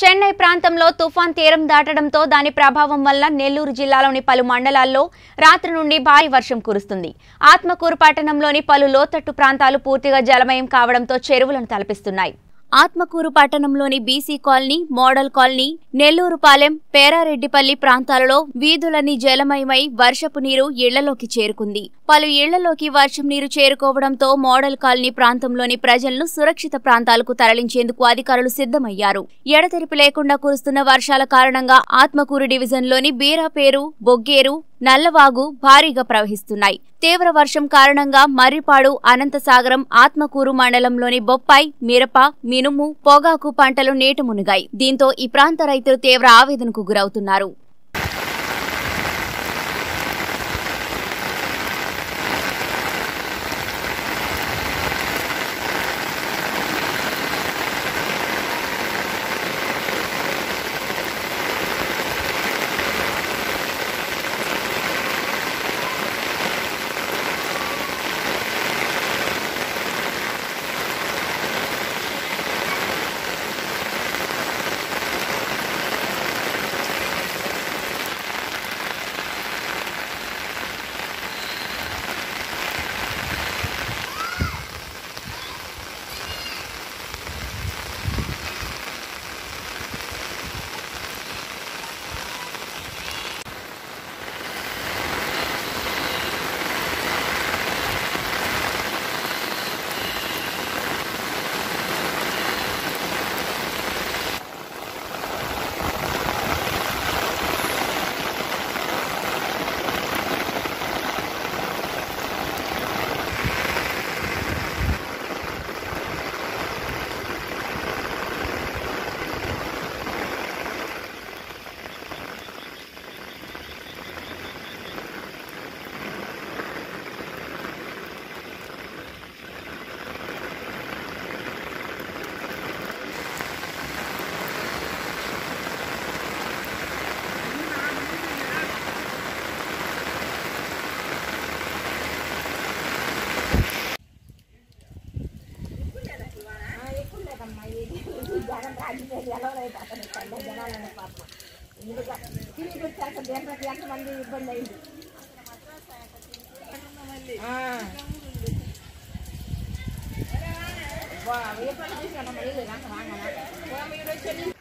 చెన్నై ప్రాంతంలో తుఫాన్ తీరం దాటడంతో దాని ప్రభావం వల్ల నెల్లూరు జిల్లాలోని పలు మండలాల్లో రాత్రి నుండి భారీ వర్షం కురుస్తుంది ఆత్మకూరు పట్టణంలోని పలు లోతట్టు ప్రాంతాలు పూర్తిగా జలమయం కావడంతో చెరువులను తలపిస్తున్నాయి ఆత్మకూరు పట్టణంలోని BC colony model colony Nellurupalem Perareddipalli ప్రాంతాలలో వీధులన్నీ జలమయమై వర్షపు నీరు ఇళ్లలోకి చేరుకుంది పలు ఇళ్లలోకి వర్షం నీరు చేరుకోవడంతో మోడల్ కాలనీ ప్రాంతంలోని ప్రజలను సురక్షిత ప్రాంతాలకు తరలించేందుకు అధికారులు సిద్ధమయ్యారు ఎడతెరిపి లేకుండా కురుస్తున్న వర్షాల కారణంగా ఆత్మకూరు డివిజన్లోని బీరాపేరు బొగ్గేరు నల్లవాగు భారీగా ప్రవహిస్తున్నాయి తీవ్ర వర్షం కారణంగా మర్రిపాడు అనంతసాగరం ఆత్మకూరు మండలంలోని బొప్పాయి మిరప మినుము పొగాకు పంటలు నీట మునిగాయి దీంతో ఈ ప్రాంత రైతులు తీవ్ర ఆవేదనకు గురవుతున్నారు వా, ఏ పని చేసినా ఇల్లు రాక రాగానా? పోయి మీరు వచ్చి